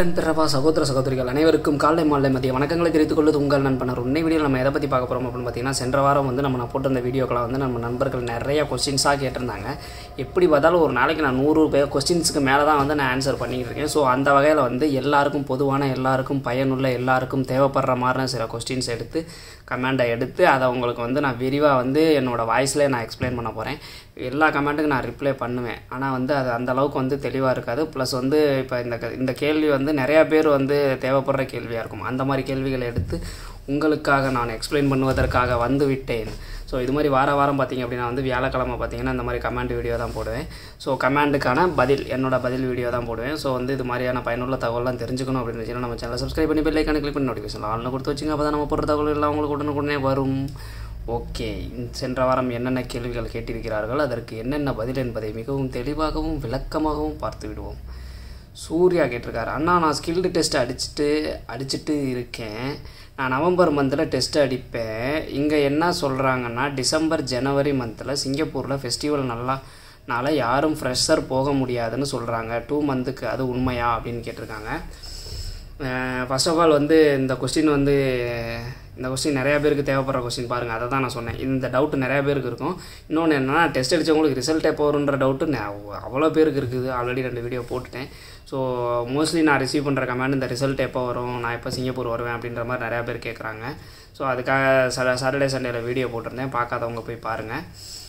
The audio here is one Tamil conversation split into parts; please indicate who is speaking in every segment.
Speaker 1: உடன் பிறவா சகோதர சகோதரிகள் அனைவருக்கும் காலை மாலை மதிய வணக்கங்களை தெரிவித்துக் கொள்வது உங்கள் நண்பனர் உன்னை வீடியோ நம்ம எதை பற்றி பார்க்க போகிறோம் அப்படின்னு பார்த்தீங்கன்னா சென்ற வாரம் வந்து நம்ம நான் போட்டிருந்த வீடியோக்களை வந்து நம்ம நண்பர்கள் நிறைய கொஸ்டின்ஸாக கேட்டிருந்தாங்க எப்படி பார்த்தாலும் ஒரு நாளைக்கு நான் நூறு பேர் கொஸ்டின்ஸுக்கு மேலே தான் வந்து நான் ஆன்சர் பண்ணிக்கிட்டு இருக்கேன் ஸோ அந்த வகையில் வந்து எல்லாருக்கும் பொதுவான எல்லாருக்கும் பயனுள்ள எல்லாருக்கும் தேவைப்படுற மாதிரின சில கொஸ்டின்ஸ் எடுத்து கமெண்டை எடுத்து அதை உங்களுக்கு வந்து நான் விரிவாக வந்து என்னோடய வாய்ஸ்லேயே நான் எக்ஸ்பிளைன் பண்ண போகிறேன் எல்லா கமெண்ட்டுக்கும் நான் ரிப்ளை பண்ணுவேன் ஆனால் வந்து அது அந்த அளவுக்கு வந்து தெளிவாக இருக்காது ப்ளஸ் வந்து இப்போ இந்த க- இந்த கேள்வி வந்து நிறையா பேர் வந்து தேவைப்படுற கேள்வியாக இருக்கும் அந்த மாதிரி கேள்விகளை எடுத்து உங்களுக்காக நான் எக்ஸ்பிளைன் பண்ணுவதற்காக வந்து விட்டேன் ஸோ இது மாதிரி வார வாரம் பார்த்தீங்க அப்படின்னா வந்து வியாழக்கிழமை பார்த்தீங்கன்னா இந்த மாதிரி கமெண்ட் வீடியோ தான் போடுவேன் ஸோ கமெண்ட்டுக்கான பதில் என்னோட பதில் வீடியோ தான் போடுவேன் ஸோ வந்து இது மாதிரியான பயனுள்ள தகவலாம் தெரிஞ்சுக்கணும் அப்படின்னு வச்சுன்னா நம்ம சேனலை சப்ஸ்கிரைப் பண்ணி பெல் ஐக்கான கிளிக் பண்ணி நோட்டிஃபிகேஷன் ஆல்னு கொடுத்து வச்சுங்க அப்போ தான் நம்ம போடுற தகவல் எல்லாம் உங்களுக்கு உடனுக்குடனே வரும் ஓகே சென்ற வாரம் என்னென்ன கேள்விகள் கேட்டிருக்கிறார்கள் அதற்கு என்னென்ன பதில் என்பதை மிகவும் தெளிவாகவும் விளக்கமாகவும் பார்த்து விடுவோம் சூர்யா கேட்டிருக்காரு அண்ணா நான் ஸ்கில்டு டெஸ்ட் அடிச்சுட்டு அடிச்சுட்டு இருக்கேன் நான் நவம்பர் மந்தில் டெஸ்ட் அடிப்பேன் இங்கே என்ன சொல்கிறாங்கன்னா டிசம்பர் ஜனவரி மந்தில் சிங்கப்பூரில் ஃபெஸ்டிவல் நல்லா நால யாரும் ஃப்ரெஷர் போக முடியாதுன்னு சொல்கிறாங்க டூ மந்த்துக்கு அது உண்மையா அப்படின்னு கேட்டிருக்காங்க ஃபர்ஸ்ட் ஆஃப் ஆல் வந்து இந்த கொஸ்டின் வந்து இந்த கொஸ்டின் நிறையா பேருக்கு தேவைப்படுற கொஸ்டின் பாருங்கள் அதை தான் நான் சொன்னேன் இந்த டவுட் நிறையா பேருக்கு இருக்கும் இன்னொன்று என்னென்னா டெஸ்ட் அடித்தவங்களுக்கு ரிசல்ட் எப்போ வருன்ற டவுட்டு அவ்வளோ பேருக்கு இருக்குது ஆல்ரெடி ரெண்டு வீடியோ போட்டுட்டேன் ஸோ மோஸ்ட்லி நான் ரிசீவ் பண்ணுற கமெண்ட் இந்த ரிசல்ட் எப்போ வரும் நான் எப்போ சிங்கப்பூர் வருவேன் அப்படின்ற மாதிரி நிறையா பேர் கேட்குறாங்க ஸோ அதுக்காக ச சாட்டர்டே சண்டேல வீடியோ போட்டிருந்தேன் பார்க்காதவங்க போய் பாருங்கள்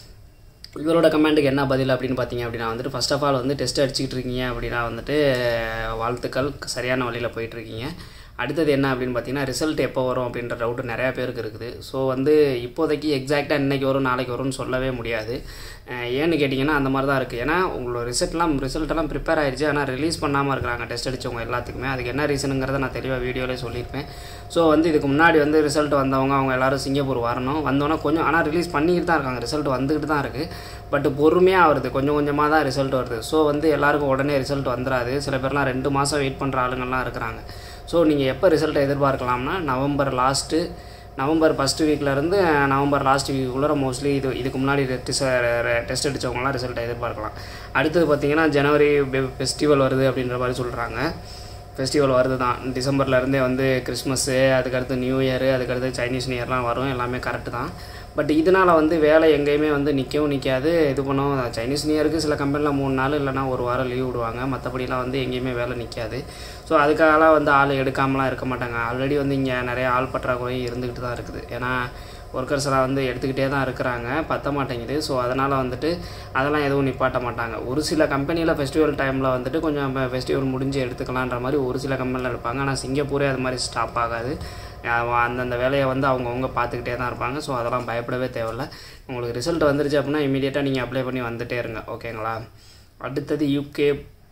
Speaker 1: இவரோட கமெண்ட்டுக்கு என்ன பதில் அப்படின்னு பார்த்தீங்க அப்படின்னா வந்துட்டு ஃபர்ஸ்ட் ஆஃப் ஆல் வந்து டெஸ்ட் அடிச்சுக்கிட்டு இருக்கீங்க அப்படின்னா வந்துட்டு வாழ்த்துக்கள் சரியான வழியில் போயிட்டுருக்கீங்க அடுத்தது என்ன அப்படின்னு பார்த்தீங்கன்னா ரிசல்ட் எப்போ வரும் அப்படின்ற டவுட் நிறையா பேருக்கு இருக்குது ஸோ வந்து இப்போதைக்கு எக்ஸாக்டாக இன்னைக்கு வரும் நாளைக்கு வரும்னு சொல்லவே முடியாது அஹ் ஏன்னு கேட்டிங்கன்னா அந்த மாதிரி தான் இருக்குது ஏன்னா உங்களோட ரிசல்ட்லாம் ரிசல்ட்டெல்லாம் ப்ரிப்பேர் ஆயிடுச்சு ஆனால் ரிலீஸ் பண்ணாமல் இருக்கிறாங்க டெஸ்ட் அடித்தவங்க எல்லாத்துக்குமே அதுக்கு என்ன ரீசனுங்கிறத நான் தெளிவாக வீடியோவிலே சொல்லியிருப்பேன் ஸோ வந்து இதுக்கு முன்னாடி வந்து ரிசல்ட் வந்தவங்க அவங்க எல்லாரும் சிங்கப்பூர் வரணும் வந்தோன்னே கொஞ்சம் ஆனால் ரிலீஸ் பண்ணிக்கிட்டு தான் இருக்காங்க ரிசல்ட் வந்துக்கிட்டு தான் இருக்குது பட் பொறுமையாக வருது கொஞ்சம் கொஞ்சமாக தான் ரிசல்ட் வருது ஸோ வந்து எல்லாருக்கும் உடனே ரிசல்ட் வந்துடாது சில பேர்லாம் ரெண்டு மாதம் வெயிட் பண்ணுற ஆளுங்கள்லாம் இருக்கிறாங்க ஸோ நீங்கள் எப்போ ரிசல்ட்டை எதிர்பார்க்கலாம்னா நவம்பர் லாஸ்ட்டு நவம்பர் ஃபஸ்ட்டு வீக்லேருந்து நவம்பர் லாஸ்ட் வீக்குள்ளே மோஸ்ட்லி இது இதுக்கு முன்னாடி டெஸ்ட் அடித்தவங்களாம் ரிசல்ட்டை எதிர்பார்க்கலாம் அடுத்தது பார்த்தீங்கன்னா ஜனவரி ஃபெஸ்டிவல் வருது அப்படின்ற மாதிரி சொல்கிறாங்க ஃபெஸ்டிவல் வருது தான் டிசம்பர்லேருந்தே வந்து கிறிஸ்மஸ்ஸு அதுக்கடுத்து நியூ இயரு அதுக்கடுத்து சைனீஸ் நியூ இயர்லாம் வரும் எல்லாமே கரெக்டு தான் பட் இதனால் வந்து வேலை எங்கேயுமே வந்து நிற்கவும் நிற்காது இது பண்ணும் சைனீஸ் நியூ இயருக்கு சில கம்பெனியில் மூணு நாள் இல்லைனா ஒரு வாரம் லீவ் விடுவாங்க மற்றபடிலாம் வந்து எங்கேயுமே வேலை நிற்காது ஸோ அதுக்காகலாம் வந்து ஆள் எடுக்காமலாம் இருக்க மாட்டாங்க ஆல்ரெடி வந்து இங்கே நிறைய ஆள் பற்றாக்குறை இருந்துக்கிட்டு தான் இருக்குது ஏன்னா ஒர்க்கர்ஸ் எல்லாம் வந்து எடுத்துக்கிட்டே தான் இருக்கிறாங்க பத்த மாட்டேங்குது ஸோ அதனால் வந்துட்டு அதெல்லாம் எதுவும் நிப்பாட்ட மாட்டாங்க ஒரு சில கம்பெனியில் ஃபெஸ்டிவல் டைமில் வந்துட்டு கொஞ்சம் ஃபெஸ்டிவல் முடிஞ்சு எடுத்துக்கலான்ற மாதிரி ஒரு சில கம்பெனியில் எடுப்பாங்க ஆனால் சிங்கப்பூரே அது மாதிரி ஸ்டாப் ஆகாது அஹ் அந்தந்த வேலையை வந்து அவங்கவுங்க பார்த்துக்கிட்டே தான் இருப்பாங்க ஸோ அதெல்லாம் பயப்படவே தேவையில்ல உங்களுக்கு ரிசல்ட் வந்துருச்சு அப்படின்னா இமீடியட்டாக நீங்கள் அப்ளை பண்ணி வந்துட்டே இருங்க ஓகேங்களா அடுத்தது யூகே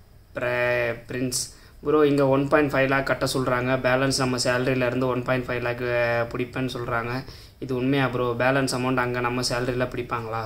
Speaker 1: பிரின்ஸ் ப்ரோ இங்கே ஒன் பாயிண்ட் ஃபைவ் லேக் கட்ட சொல்கிறாங்க பேலன்ஸ் நம்ம சேலரியிலேருந்து ஒன் பாயிண்ட் ஃபைவ் லேக் பிடிப்பேன்னு சொல்கிறாங்க இது உண்மையா ப்ரோ பேலன்ஸ் அமௌண்ட் அங்கே நம்ம சேலரியில் பிடிப்பாங்களா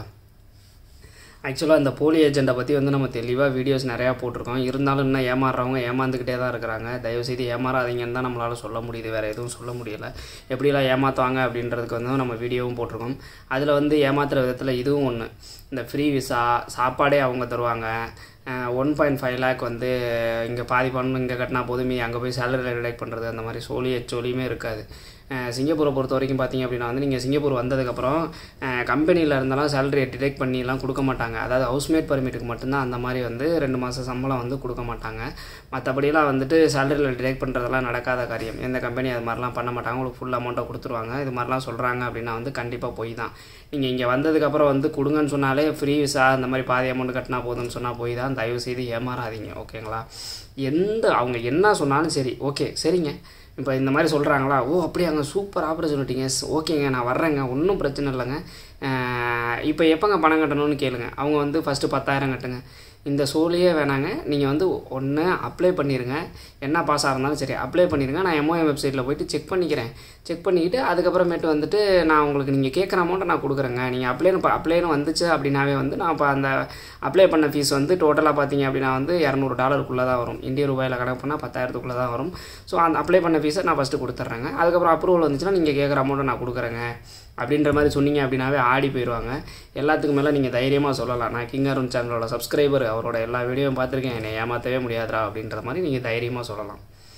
Speaker 1: ஆக்சுவலாக இந்த போலி ஏஜெண்ட்டை பற்றி வந்து நம்ம தெளிவாக வீடியோஸ் நிறையா போட்டிருக்கோம் இருந்தாலும் இன்னும் ஏமாறுறவங்க ஏமாந்துக்கிட்டே தான் இருக்கிறாங்க தயவுசெய்து ஏமாறாதீங்கன்னு தான் நம்மளால் சொல்ல முடியுது வேறு எதுவும் சொல்ல முடியல எப்படிலாம் ஏமாற்றுவாங்க அப்படின்றதுக்கு வந்து நம்ம வீடியோவும் போட்டிருக்கோம் அதில் வந்து ஏமாத்துற விதத்தில் இதுவும் ஒன்று இந்த ஃப்ரீ விசா சாப்பாடே அவங்க தருவாங்க ஒன் பாயிண்ட் ஃபைவ் லேக் வந்து இங்கே பாதி பணம் இங்கே கட்டினா போதுமே அங்கே போய் சேலரியில் ரிலேட் பண்ணுறது அந்த மாதிரி சோழி எச்சோலியுமே இருக்காது அஹ் சிங்கப்பூரை பொறுத்த வரைக்கும் பார்த்தீங்க அப்படின்னா வந்து நீங்கள் சிங்கப்பூர் வந்ததுக்கப்புறம் கம்பெனியில் இருந்தாலும் சேலரியை டிடெக்ட் பண்ணிலாம் கொடுக்க மாட்டாங்க அதாவது ஹவுஸ்மேட் பர்மிட்டுக்கு மட்டும்தான் அந்த மாதிரி வந்து ரெண்டு மாதம் சம்பளம் வந்து கொடுக்க மாட்டாங்க மற்றபடியெல்லாம் வந்துட்டு சேலரியில் டிடெக்ட் பண்ணுறதெல்லாம் நடக்காத காரியம் எந்த கம்பெனி அது மாதிரிலாம் பண்ண மாட்டாங்க உங்களுக்கு ஃபுல் அமௌண்ட்டை கொடுத்துருவாங்க இது மாதிரிலாம் சொல்கிறாங்க அப்படின்னா வந்து கண்டிப்பாக போய் தான் நீங்கள் இங்கே வந்ததுக்கப்புறம் வந்து கொடுங்கன்னு சொன்னாலே ஃப்ரீ விசா அந்த மாதிரி பாதி அமௌண்ட் கட்டினா போதும்னு சொன்னால் போய் தான் தயவு செய்து ஏமாறாதீங்க ஓகேங்களா எந்த அவங்க என்ன சொன்னாலும் சரி ஓகே சரிங்க இப்போ இந்த மாதிரி சொல்கிறாங்களா ஓ அப்படியாங்க சூப்பர் ஆப்பர்ச்சுனிட்டிங்க ஓகேங்க நான் வர்றேங்க ஒன்றும் பிரச்சனை இல்லைங்க இப்போ எப்போங்க பணம் கட்டணும்னு கேளுங்க அவங்க வந்து ஃபஸ்ட்டு பத்தாயிரம் கட்டுங்க இந்த சோழியே வேணாங்க நீங்கள் வந்து ஒன்று அப்ளை பண்ணிடுங்க என்ன பாஸாக இருந்தாலும் சரி அப்ளை பண்ணிடுங்க நான் எம்ஓஎம் வெப்சைட்டில் போயிட்டு செக் பண்ணிக்கிறேன் செக் பண்ணிக்கிட்டு அதுக்கப்புறமேட்டு வந்துட்டு நான் உங்களுக்கு நீங்கள் கேட்குற அமௌண்ட்டை நான் கொடுக்குறேங்க நீங்கள் அப்ளைன்னு இப்போ அப்ளைன்னு வந்துச்சு அப்படின்னாவே வந்து நான் இப்போ அந்த அப்ளை பண்ண ஃபீஸ் வந்து டோட்டலாக பார்த்தீங்க அப்படின்னா வந்து இரநூறு டாலருக்குள்ளே தான் வரும் இந்திய ரூபாயில் கணக்கு பண்ணால் பத்தாயிரத்துக்குள்ளே தான் வரும் ஸோ அந்த அப்ளை பண்ண ஃபீஸை நான் ஃபஸ்ட்டு கொடுத்துட்றேங்க அதுக்கப்புறம் அப்ரூவல் வந்துச்சுன்னா நீங்கள் கேட்குற அமௌண்ட்டை நான் கொடுக்குறேங்க அப்படின்ற மாதிரி சொன்னீங்க அப்படின்னாவே ஆடி போயிடுவாங்க எல்லாத்துக்கும் மேலே நீங்கள் தைரியமாக சொல்லலாம் நான் கிங் அருண் சேனலோட சப்ஸ்கிரைபர் அவரோட எல்லா வீடியோவும் பார்த்துருக்கேன் என்னை ஏமாற்றவே முடியாதுடா அப்படின்ற மாதிரி நீங்கள் தைரியமாக சொல்லலாம்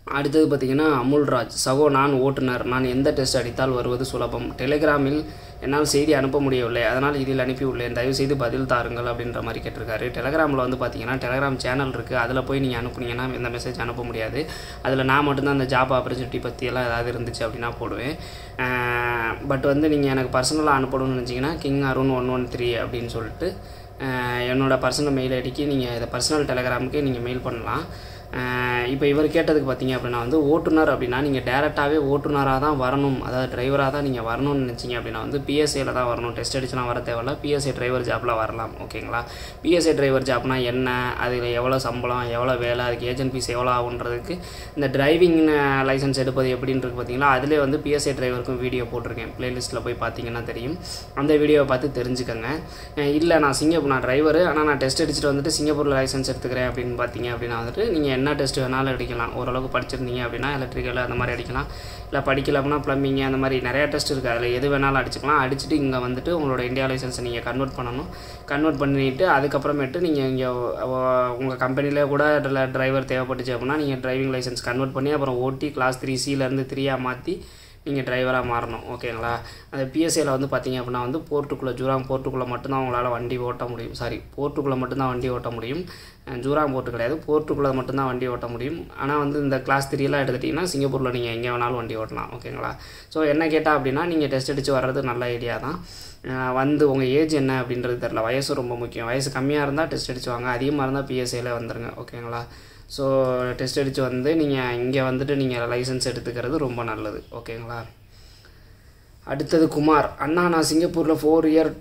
Speaker 1: அடுத்தது பார்த்தீங்கன்னா அமுல்ராஜ் சகோ நான் ஓட்டுநர் நான் எந்த டெஸ்ட் அடித்தால் வருவது சுலபம் டெலிகிராமில் என்னால் செய்தி அனுப்ப முடியவில்லை அதனால் இதில் அனுப்பியுள்ளேன் தயவுசெய்து பதில் தாருங்கள் அப்படின்ற மாதிரி கேட்டிருக்காரு டெலிகிராமில் வந்து பார்த்தீங்கன்னா டெலிகிராம் சேனல் இருக்குது அதில் போய் நீங்கள் அனுப்புனீங்கன்னா இந்த மெசேஜ் அனுப்ப முடியாது அதில் நான் மட்டும்தான் அந்த ஜாப் ஆப்பர்ச்சுனிட்டி பற்றியெல்லாம் ஏதாவது இருந்துச்சு அப்படின்னா போடுவேன் பட் வந்து நீங்கள் எனக்கு பர்சனலாக அனுப்பணும்னு நினச்சிங்கன்னா king Arun one one three அப்படின்னு சொல்லிட்டு என்னோடய பர்சனல் மெயில் ஐடிக்கு நீங்கள் இதை பர்சனல் டெலிகிராமுக்கு நீங்கள் மெயில் பண்ணலாம் இப்போ இவர் கேட்டதுக்கு பார்த்தீங்க அப்படின்னா வந்து ஓட்டுநர் அப்படின்னா நீங்கள் டேரெக்டாகவே ஓட்டுநராக தான் வரணும் அதாவது டிரைவராக தான் நீங்கள் வரணும்னு நினச்சிங்க அப்படின்னா வந்து பிஎஸ்ஏல தான் வரணும் டெஸ்ட் அடிச்சுலாம் வர தேவையில்ல பிஎஸ்ஏ டிரைவர் ஜாப்பில் வரலாம் ஓகேங்களா பிஎஸ்ஏ டிரைவர் ஜாப்னா என்ன அதில் எவ்வளோ சம்பளம் எவ்வளோ வேலை அதுக்கு ஏஜென்ட் ஃபீஸ் எவ்வளோ ஆகுன்றதுக்கு இந்த டிரைவிங் லைசன்ஸ் எடுப்பது எப்படின்றது பார்த்தீங்களா அதிலே வந்து பிஎஸ்ஏ டிரைவருக்கும் வீடியோ போட்டிருக்கேன் ப்ளேலிஸ்ட்டில் போய் பார்த்தீங்கன்னா தெரியும் அந்த வீடியோவை பார்த்து தெரிஞ்சுக்கோங்க இல்லை நான் சிங்கப்பூர் நான் டிரைவர் ஆனால் நான் டெஸ்ட் அடிச்சுட்டு வந்துட்டு சிங்கப்பூரில் லைசன்ஸ் எடுத்துக்கிறேன் அப்படின்னு பார்த்தீங்க அப்படின்னா வந்துட்டு நீங்கள் என்ன டெஸ்ட் வேணாலும் அடிக்கலாம் ஓரளவுக்கு படிச்சிருந்தீங்க அப்படின்னா எலக்ட்ரிக்கல் அந்த மாதிரி அடிக்கலாம் இல்லை படிக்கல அப்படின்னா ப்ளம்பிங் அந்த மாதிரி நிறையா டெஸ்ட் இருக்குது அதில் எது வேணாலும் அடிச்சுக்கலாம் அடிச்சுட்டு இங்கே வந்துட்டு உங்களோட இந்தியா லைசன்ஸை நீங்கள் கன்வெர்ட் பண்ணணும் கன்வெர்ட் பண்ணிவிட்டு அதுக்கப்புறமேட்டு நீங்கள் இங்கே உங்கள் கம்பெனிலே கூட டிரைவர் தேவைப்பட்டுச்சு அப்படின்னா நீங்கள் டிரைவிங் லைசன்ஸ் கன்வெர்ட் பண்ணி அப்புறம் ஓட்டி கிளாஸ் த்ரீ சிலேருந்து த்ரீயாக மாற்றி நீங்கள் டிரைவராக மாறணும் ஓகேங்களா அந்த பிஎஸ்சியில் வந்து பார்த்தீங்க அப்படின்னா வந்து போர்ட்டுக்குள்ளே ஜூராங் போர்ட்டுக்குள்ளே மட்டும்தான் உங்களால் வண்டி ஓட்ட முடியும் சாரி போர்ட்டுக்குள்ளே மட்டும்தான் வண்டி ஓட்ட முடியும் ஜூராங் போர்ட்டு கிடையாது போர்ட்டுக்குள்ளே மட்டும்தான் வண்டி ஓட்ட முடியும் ஆனால் வந்து இந்த கிளாஸ் த்ரீலாம் எடுத்துட்டிங்கன்னா சிங்கப்பூரில் நீங்கள் எங்கே வேணாலும் வண்டி ஓட்டலாம் ஓகேங்களா ஸோ என்ன கேட்டால் அப்படின்னா நீங்கள் டெஸ்ட் அடித்து வர்றது நல்ல ஐடியா தான் வந்து உங்கள் ஏஜ் என்ன அப்படின்றது தெரில வயசு ரொம்ப முக்கியம் வயசு கம்மியாக இருந்தால் டெஸ்ட் அடிச்சு வாங்க அதிகமாக இருந்தால் பிஎஸ்சியில் வந்துடுங்க ஓகேங்களா ஸோ டெஸ்ட் அடித்து வந்து நீங்கள் இங்கே வந்துட்டு நீங்கள் லைசன்ஸ் எடுத்துக்கிறது ரொம்ப நல்லது ஓகேங்களா அடுத்தது குமார் அண்ணா நான் சிங்கப்பூரில் four year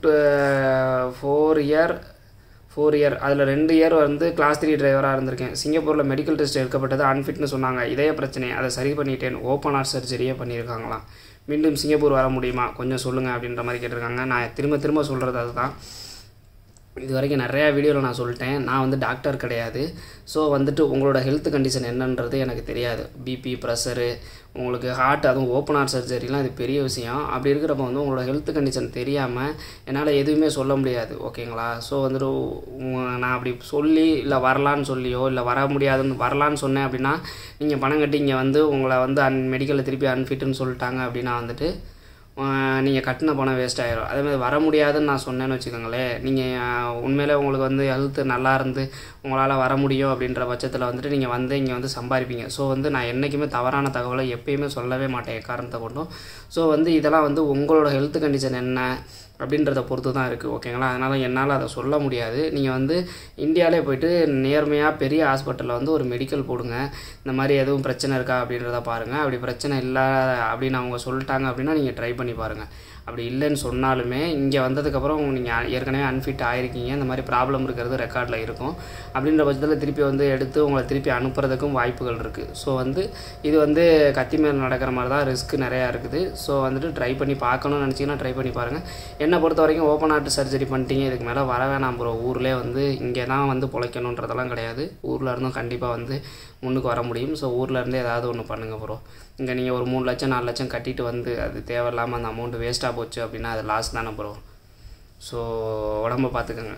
Speaker 1: four year four year அதில் ரெண்டு இயர் வந்து கிளாஸ் த்ரீ டிரைவராக இருந்திருக்கேன் சிங்கப்பூரில் மெடிக்கல் டெஸ்ட் எடுக்கப்பட்டது அன்ஃபிட்னு சொன்னாங்க இதய பிரச்சனை அதை சரி பண்ணிட்டேன் ஓப்பன் ஹார்ட் சர்ஜரியே பண்ணியிருக்காங்களாம் மீண்டும் சிங்கப்பூர் வர முடியுமா கொஞ்சம் சொல்லுங்கள் அப்படின்ற மாதிரி கேட்டிருக்காங்க நான் திரும்ப திரும்ப சொல்கிறது அதுதான் இது வரைக்கும் நிறையா வீடியோவில் நான் சொல்லிட்டேன் நான் வந்து டாக்டர் கிடையாது ஸோ வந்துட்டு உங்களோட ஹெல்த் கண்டிஷன் என்னன்றது எனக்கு தெரியாது பிபி ப்ரெஷரு உங்களுக்கு ஹார்ட் அதுவும் ஓப்பன் ஹார்ட் சர்ஜரிலாம் இது பெரிய விஷயம் அப்படி இருக்கிறப்ப வந்து உங்களோட ஹெல்த் கண்டிஷன் தெரியாமல் என்னால் எதுவுமே சொல்ல முடியாது ஓகேங்களா ஸோ வந்துட்டு நான் அப்படி சொல்லி இல்லை வரலான்னு சொல்லியோ இல்லை வர முடியாதுன்னு வரலான்னு சொன்னேன் அப்படின்னா நீங்கள் பணம் கட்டி இங்கே வந்து உங்களை வந்து அன் மெடிக்கலில் திருப்பி அன்ஃபிட்டுன்னு சொல்லிட்டாங்க அப்படின்னா வந்துட்டு நீங்கள் கட்டின பணம் வேஸ்ட் ஆயிரும் அதே மாதிரி வர முடியாதுன்னு நான் சொன்னேன்னு வச்சுக்கோங்களேன் நீங்கள் உண்மையிலே உங்களுக்கு வந்து ஹெல்த் நல்லா இருந்து உங்களால் வர முடியும் அப்படின்ற பட்சத்தில் வந்துட்டு நீங்கள் வந்து இங்கே வந்து சம்பாதிப்பீங்க ஸோ வந்து நான் என்றைக்குமே தவறான தகவலை எப்பயுமே சொல்லவே மாட்டேன் காரணத்தை கொண்டும் ஸோ வந்து இதெல்லாம் வந்து உங்களோட ஹெல்த் கண்டிஷன் என்ன அப்படின்றத பொறுத்து தான் இருக்குது ஓகேங்களா அதனால் என்னால் அதை சொல்ல முடியாது நீங்கள் வந்து இந்தியாவிலே போயிட்டு நேர்மையாக பெரிய ஹாஸ்பிட்டலில் வந்து ஒரு மெடிக்கல் போடுங்க இந்த மாதிரி எதுவும் பிரச்சனை இருக்கா அப்படின்றத பாருங்கள் அப்படி பிரச்சனை இல்லை அப்படின்னு அவங்க சொல்லிட்டாங்க அப்படின்னா நீங்கள் ட்ரை பண்ணி பாருங்கள் அப்படி இல்லைன்னு சொன்னாலுமே இங்கே வந்ததுக்கப்புறம் நீங்கள் ஏற்கனவே அன்ஃபிட் ஆகிருக்கீங்க இந்த மாதிரி ப்ராப்ளம் இருக்கிறது ரெக்கார்டில் இருக்கும் அப்படின்ற பட்சத்தில் திருப்பி வந்து எடுத்து உங்களை திருப்பி அனுப்புறதுக்கும் வாய்ப்புகள் இருக்குது ஸோ வந்து இது வந்து கத்தி மேல் நடக்கிற மாதிரி தான் ரிஸ்க் நிறையா இருக்குது ஸோ வந்துட்டு ட்ரை பண்ணி பார்க்கணும்னு நினச்சிங்கன்னா ட்ரை பண்ணி பாருங்கள் என்னை பொறுத்த வரைக்கும் ஓப்பன் ஹார்ட் சர்ஜரி பண்ணிட்டீங்க இதுக்கு மேலே வர வேணாம் ப்ரோ ஊர்லேயே வந்து இங்கே தான் வந்து பிழைக்கணுன்றதெல்லாம் கிடையாது ஊரில் இருந்தும் கண்டிப்பாக வந்து முன்னுக்கு வர முடியும் ஸோ ஊரில் இருந்தே ஏதாவது ஒன்று பண்ணுங்கள் ப்ரோ இங்கே நீங்கள் ஒரு மூணு லட்சம் நாலு லட்சம் கட்டிட்டு வந்து அது தேவையில்லாமல் அந்த அமௌண்ட் வேஸ்ட்டாக போச்சு அப்படின்னா அது லாஸ் தானே ப்ரோ ஸோ உடம்ப பார்த்துக்கோங்க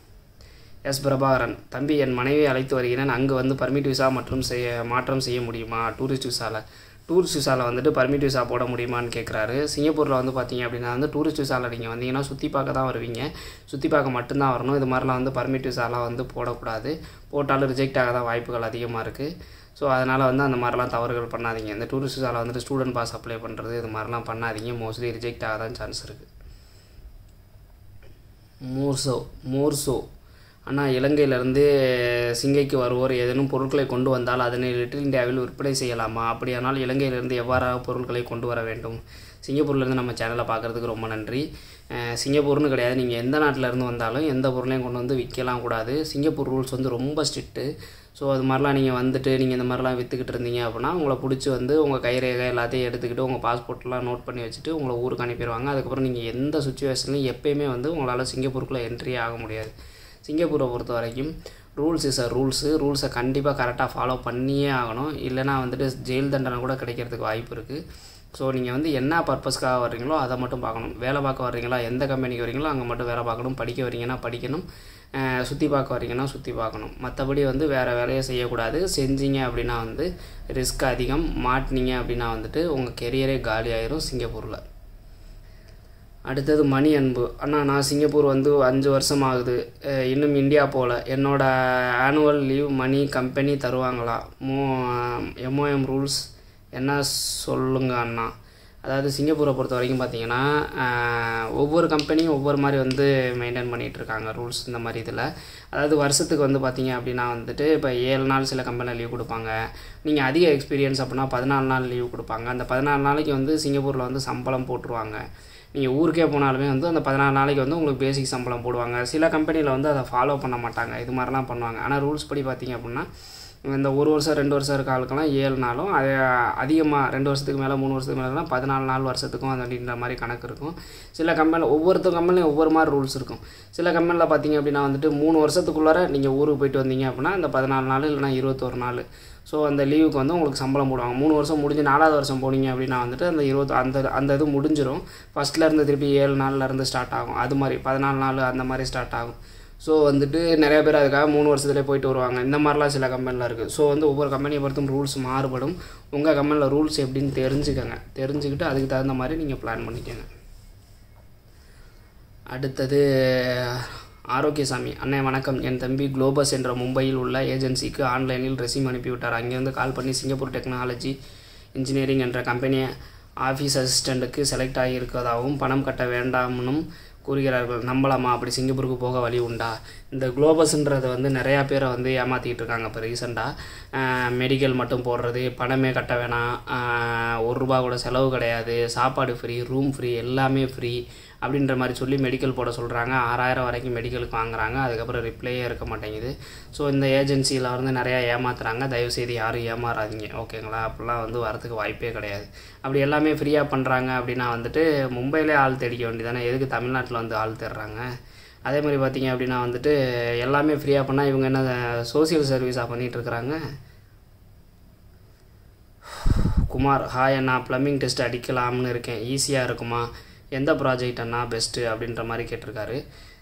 Speaker 1: எஸ் பிரபாகரன் தம்பி என் மனைவியை அழைத்து வருகிறேன் அங்கு வந்து பர்மிட் விசா மற்றும் செய்ய மாற்றம் செய்ய முடியுமா டூரிஸ்ட் விசாவில் டூரிஸ்ட் விசாவில் வந்துட்டு பர்மிட் விசா போட முடியுமான்னு கேட்குறாரு சிங்கப்பூரில் வந்து பார்த்தீங்க அப்படின்னா வந்து டூரிஸ்ட் விசாவில் நீங்கள் வந்தீங்கன்னா சுற்றி பார்க்க தான் வருவீங்க சுற்றி பார்க்க மட்டும்தான் வரணும் இது மாதிரிலாம் வந்து பர்மிட் விசாலாம் வந்து போடக்கூடாது போட்டாலும் ரிஜெக்ட் ஆக தான் வாய்ப்புகள் அதிகமாக இருக்குது ஸோ அதனால் வந்து அந்த மாதிரிலாம் தவறுகள் பண்ணாதீங்க இந்த டூரிஸ்ட் விசாவில் வந்துட்டு ஸ்டூடெண்ட் பாஸ் அப்ளை பண்ணுறது இது மாதிரிலாம் பண்ணாதீங்க மோஸ்ட்லி ரிஜெக்ட் ஆக தான் சான்ஸ் இருக்குது மோர்சோ மோர்சோ ஆனால் இலங்கையிலிருந்து சிங்கைக்கு வருவோர் ஏதேனும் பொருட்களை கொண்டு வந்தால் அதனை லிட்டில் இந்தியாவில் விற்பனை செய்யலாமா அப்படியானால் இலங்கையிலிருந்து எவ்வாறாக பொருட்களை கொண்டு வர வேண்டும் சிங்கப்பூர்லேருந்து நம்ம சேனலை பார்க்குறதுக்கு ரொம்ப நன்றி சிங்கப்பூர்னு கிடையாது நீங்கள் எந்த நாட்டிலேருந்து வந்தாலும் எந்த பொருளையும் கொண்டு வந்து விற்கலாம் கூடாது சிங்கப்பூர் ரூல்ஸ் வந்து ரொம்ப ஸ்ட்ரிக்ட்டு ஸோ அது மாதிரிலாம் நீங்கள் வந்துட்டு நீங்கள் இந்த மாதிரிலாம் விற்றுக்கிட்டு இருந்தீங்க அப்படின்னா உங்களை பிடிச்சி வந்து உங்கள் கைரேகை எல்லாத்தையும் எடுத்துக்கிட்டு உங்கள் பாஸ்போர்ட்லாம் நோட் பண்ணி வச்சுட்டு உங்களை ஊருக்கு அனுப்பிடுவாங்க அதுக்கப்புறம் நீங்கள் எந்த சுச்சுவேஷன்லையும் எப்பயுமே வந்து உங்களால் சிங்கப்பூருக்குள்ளே என்ட்ரி ஆக முடியாது சிங்கப்பூரை பொறுத்த வரைக்கும் ரூல்ஸ் இஸ் அ ரூல்ஸு ரூல்ஸை கண்டிப்பாக கரெக்டாக ஃபாலோ பண்ணியே ஆகணும் இல்லைனா வந்துட்டு ஜெயில் தண்டனை கூட கிடைக்கிறதுக்கு வாய்ப்பு இருக்குது ஸோ நீங்கள் வந்து என்ன பர்பஸ்க்காக வர்றீங்களோ அதை மட்டும் பார்க்கணும் வேலை பார்க்க வர்றீங்களா எந்த கம்பெனிக்கு வரீங்களோ அங்கே மட்டும் வேலை பார்க்கணும் படிக்க வரீங்கன்னா படிக்கணும் சுற்றி பார்க்க வரீங்கன்னா சுற்றி பார்க்கணும் மற்றபடி வந்து வேறு வேலையை செய்யக்கூடாது செஞ்சீங்க அப்படின்னா வந்து ரிஸ்க் அதிகம் மாட்டினீங்க அப்படின்னா வந்துட்டு உங்கள் கெரியரே காலி ஆயிரும் சிங்கப்பூரில் அடுத்தது மணி அன்பு அண்ணா நான் சிங்கப்பூர் வந்து அஞ்சு வருஷம் ஆகுது அஹ் இன்னும் இந்தியா போகல என்னோட ஆனுவல் லீவ் மணி கம்பெனி தருவாங்களா மோ எம்ஓஎம் ரூல்ஸ் என்ன சொல்லுங்க அண்ணா அதாவது சிங்கப்பூரை பொறுத்த வரைக்கும் பார்த்தீங்கன்னா அஹ், ஒவ்வொரு கம்பெனியும் ஒவ்வொரு மாதிரி வந்து மெயின்டைன் பண்ணிகிட்டு இருக்காங்க ரூல்ஸ் இந்த மாதிரி இதில் அதாவது வருஷத்துக்கு வந்து பார்த்தீங்க அப்படின்னா வந்துட்டு இப்போ ஏழு நாள் சில கம்பெனியில் லீவ் கொடுப்பாங்க நீங்கள் அதிக எக்ஸ்பீரியன்ஸ் அப்படின்னா பதினாலு நாள் லீவ் கொடுப்பாங்க அந்த பதினாலு நாளைக்கு வந்து சிங்கப்பூரில் வந்து சம்பளம் போட்டுருவாங்க நீங்கள் ஊருக்கே போனாலுமே வந்து அந்த பதினாலு நாளைக்கு வந்து உங்களுக்கு பேசிக் சம்பளம் போடுவாங்க சில கம்பெனியில் வந்து அதை ஃபாலோ பண்ண மாட்டாங்க இது மாதிரிலாம் பண்ணுவாங்க ஆனால் ரூல்ஸ் படி பார்த்தீங்க அப்படின்னா இந்த ஒரு வருஷம் ரெண்டு வருஷம் இருக்க ஆளுக்கெல்லாம் ஏழு நாளும் அது அதிகமாக ரெண்டு வருஷத்துக்கு மேலே மூணு வருஷத்துக்கு மேலே பதினாலு நாள் வருஷத்துக்கும் அது அப்படின்ற மாதிரி கணக்கு இருக்கும் சில கம்பெனியில் ஒவ்வொருத்தர் கம்பெனிலையும் ஒவ்வொரு மாதிரி ரூல்ஸ் இருக்கும் சில கம்பெனியில் பார்த்தீங்க அப்படின்னா வந்துட்டு மூணு வருஷத்துக்குள்ளார நீங்கள் ஊருக்கு போயிட்டு வந்தீங்க அப்படின்னா அந்த பதினாலு நாள் இல்லைனா இருபத்தொரு நாள் ஸோ அந்த லீவுக்கு வந்து உங்களுக்கு சம்பளம் போடுவாங்க மூணு வருஷம் முடிஞ்சு நாலாவது வருஷம் போனீங்க அப்படின்னா வந்துட்டு அந்த இருபத்தி அந்த அந்த இது முடிஞ்சிடும் ஃபஸ்ட்டில் இருந்து திருப்பி ஏழு நாள்ல இருந்து ஸ்டார்ட் ஆகும் அது மாதிரி பதினாலு நாள் அந்த மாதிரி ஸ்டார்ட் ஆகும் ஸோ வந்துட்டு நிறைய பேர் அதுக்காக மூணு வருஷத்துலேயே போயிட்டு வருவாங்க இந்த மாதிரிலாம் சில கம்பெனியில் இருக்குது ஸோ வந்து ஒவ்வொரு கம்பெனியை பொறுத்தும் ரூல்ஸ் மாறுபடும் உங்கள் கம்பெனியில் ரூல்ஸ் எப்படின்னு தெரிஞ்சுக்கங்க தெரிஞ்சுக்கிட்டு அதுக்கு தகுந்த மாதிரி நீங்கள் பிளான் பண்ணிக்கோங்க அடுத்தது ஆரோக்கியசாமி அண்ணே வணக்கம் என் தம்பி குளோபஸ் என்ற மும்பையில் உள்ள ஏஜென்சிக்கு ஆன்லைனில் ரெசியூம் அனுப்பிவிட்டார் அங்கேருந்து கால் பண்ணி சிங்கப்பூர் டெக்னாலஜி இன்ஜினியரிங் என்ற கம்பெனி ஆஃபீஸ் அசிஸ்டண்ட்டுக்கு செலக்ட் ஆகியிருக்கதாகவும் பணம் கட்ட வேண்டாம்னும் கூறுகிறார்கள் நம்பலாமா அப்படி சிங்கப்பூருக்கு போக வழி உண்டா இந்த குளோபஸ்ன்றது வந்து நிறையா பேரை வந்து ஏமாற்றிக்கிட்டு இருக்காங்க இப்போ ரீசெண்டாக மெடிக்கல் மட்டும் போடுறது பணமே கட்ட வேணாம் ஆஹ் ஒரு ரூபா கூட செலவு கிடையாது சாப்பாடு ஃப்ரீ ரூம் ஃப்ரீ எல்லாமே ஃப்ரீ அப்படின்ற மாதிரி சொல்லி மெடிக்கல் போட சொல்கிறாங்க ஆறாயிரம் வரைக்கும் மெடிக்கலுக்கு வாங்குறாங்க அதுக்கப்புறம் ரிப்ளையே இருக்க மாட்டேங்குது ஸோ இந்த ஏஜென்சியில் வந்து நிறையா ஏமாத்துறாங்க தயவுசெய்து யாரும் ஏமாறாதீங்க ஓகேங்களா அப்படிலாம் வந்து வரதுக்கு வாய்ப்பே கிடையாது அப்படி எல்லாமே ஃப்ரீயாக பண்ணுறாங்க அப்படின்னா வந்துட்டு மும்பையிலே ஆள் தேடிக்க வேண்டியதானே எதுக்கு தமிழ்நாட்டில் வந்து ஆள் தேடுறாங்க அதே மாதிரி பார்த்தீங்க அப்படின்னா வந்துட்டு எல்லாமே ஃப்ரீயாக பண்ணால் இவங்க என்ன சோசியல் சர்வீஸாக பண்ணிகிட்டு இருக்கிறாங்க குமார் ஹாய் அண்ணா ப்ளம்பிங் டெஸ்ட் அடிக்கலாம்னு இருக்கேன் ஈஸியாக இருக்குமா எந்த ப்ராஜெக்ட் அண்ணா பெஸ்ட்டு அப்படின்ற மாதிரி கேட்டிருக்காரு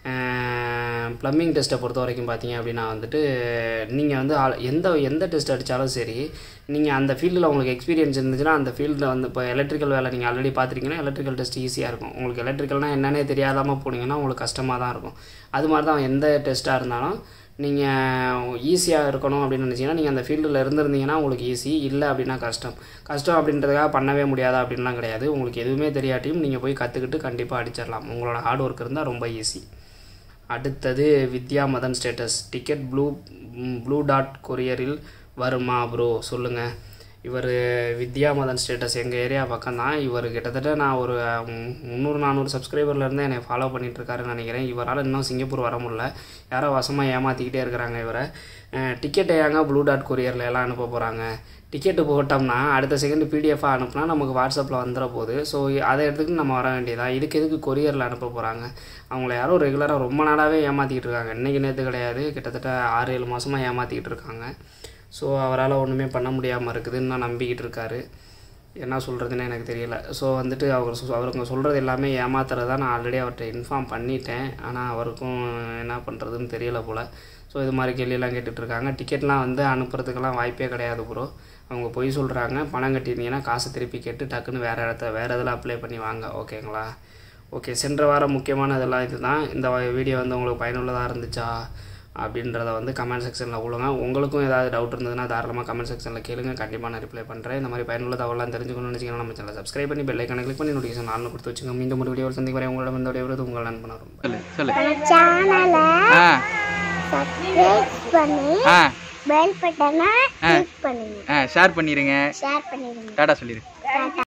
Speaker 1: ப்ளம்பிங் டெஸ்ட்டை பொறுத்த வரைக்கும் பார்த்தீங்க அப்படின்னா வந்துட்டு நீங்கள் வந்து ஆல் எந்த எந்த டெஸ்ட் அடித்தாலும் சரி நீங்கள் அந்த ஃபீல்டில் உங்களுக்கு எக்ஸ்பீரியன்ஸ் இருந்துச்சுன்னா அந்த ஃபீல்டில் வந்து இப்போ எலக்ட்ரிக்கல் வேலை நீங்கள் ஆல்ரெடி பார்த்துருக்கீங்கன்னா எலக்ட்ரிக்கல் டெஸ்ட் ஈஸியாக இருக்கும் உங்களுக்கு எலக்ட்ரிக்கல்னால் என்னன்னே தெரியாதாமல் போனீங்கன்னா உங்களுக்கு கஷ்டமாக தான் இருக்கும் அது மாதிரி தான் எந்த டெஸ்ட்டாக இருந்தாலும் நீங்கள் ஈஸியாக இருக்கணும் அப்படின்னு நினச்சிங்கன்னா நீங்கள் அந்த ஃபீல்டில் இருந்திருந்தீங்கன்னா உங்களுக்கு ஈஸி இல்லை அப்படின்னா கஷ்டம் கஷ்டம் அப்படின்றதுக்காக பண்ணவே முடியாதா அப்படின்லாம் கிடையாது உங்களுக்கு எதுவுமே தெரியாட்டியும் நீங்கள் போய் கற்றுக்கிட்டு கண்டிப்பாக அடிச்சிடலாம் உங்களோட ஹார்ட் ஒர்க் இருந்தால் ரொம்ப ஈஸி அடுத்தது Vidya Madan status ticket blue blue dot கொரியரில் வருமா ப்ரோ சொல்லுங்கள் இவர் வித்யா மதன் ஸ்டேட்டஸ் எங்கள் ஏரியா பக்கம் தான் இவர் கிட்டத்தட்ட நான் ஒரு ம், முந்நூறு நானூறு சப்ஸ்கிரைபர்லேருந்து என்னை ஃபாலோ பண்ணிகிட்ருக்காருன்னு நினைக்கிறேன் இவரால் இன்னும் சிங்கப்பூர் வர முடியல யாரோ வசமாக ஏமாற்றிக்கிட்டே இருக்கிறாங்க இவரை டிக்கெட்டை ஏங்க ப்ளூ டாட் கொரியரில் எல்லாம் அனுப்ப போகிறாங்க டிக்கெட்டு போட்டோம்னா அடுத்த செகண்ட் பிடிஎஃபாக அனுப்புனா நமக்கு வாட்ஸ்அப்பில் வந்துட போகுது ஸோ அதை எடுத்துக்கிட்டு நம்ம வர வேண்டியதா இதுக்கு எதுக்கு கொரியரில் அனுப்ப போகிறாங்க அவங்கள யாரோ ரெகுலராக ரொம்ப நாளாகவே ஏமாற்றிக்கிட்டு இருக்காங்க இன்றைக்கி நேற்று கிடையாது கிட்டத்தட்ட ஆறு ஏழு மாதமாக ஏமாற்றிக்கிட்டு இருக்காங்க ஸோ அவரால் ஒன்றுமே பண்ண முடியாமல் இருக்குதுன்னு நான் நம்பிக்கிட்டு இருக்காரு என்ன சொல்கிறதுன்னு எனக்கு தெரியல ஸோ வந்துட்டு அவர் சொ- அவருங்க சொல்கிறது எல்லாமே ஏமாத்துறது தான் நான் ஆல்ரெடி அவர்கிட்ட இன்ஃபார்ம் பண்ணிட்டேன் ஆனால் அவருக்கும் என்ன பண்ணுறதுன்னு தெரியல போல் ஸோ இது மாதிரி கேள்வியெல்லாம் கேட்டுட்டு இருக்காங்க டிக்கெட்லாம் வந்து அனுப்புறதுக்கெல்லாம் வாய்ப்பே கிடையாது ப்ரோ அவங்க பொய் சொல்கிறாங்க பணம் கட்டியிருந்தீங்கன்னா காசு திருப்பி கேட்டு டக்குன்னு வேறு இடத்த வேறு இதில் அப்ளை பண்ணி வாங்க ஓகேங்களா ஓகே சென்ற வாரம் முக்கியமான இதெல்லாம் இதுதான் இந்த வீடியோ வந்து உங்களுக்கு பயனுள்ளதாக இருந்துச்சா அப்படின்றத வந்து கமெண்ட் செக்ஷனில் விழுங்க உங்களுக்கும் ஏதாவது டவுட் இருந்ததுன்னா தாராளமாக கமெண்ட் செக்ஷனில் கேளுங்க கண்டிப்பாக நான் ரிப்ளை பண்ணுறேன் இந்த மாதிரி பயனுள்ள தகவலாம் தெரிஞ்சுக்கணும்னு நினச்சிங்கன்னா நம்ம சேனலை சப்ஸ்கிரைப் பண்ணி பெல் ஐக்கானை கிளிக் பண்ணி நோட்டிஃபிகேஷன் ஆன் கொடுத்து வச்சுங்க மீண்டும் ஒரு வீடியோ சந்திக்கு வரை உங்களிடம் இந்த வீடியோ உங்கள் நண்பன் ரொம்ப
Speaker 2: சொல்லு சொல்லு
Speaker 3: சேனலை
Speaker 2: ஆ
Speaker 3: சப்ஸ்கிரைப் பண்ணி
Speaker 2: ஆ
Speaker 3: பெல் பட்டனை கிளிக் பண்ணுங்க
Speaker 2: ஆ ஷேர் பண்ணிடுங்க
Speaker 3: ஷேர் பண்ணிடுங்க
Speaker 2: டாடா சொல்லிடு
Speaker 3: டாடா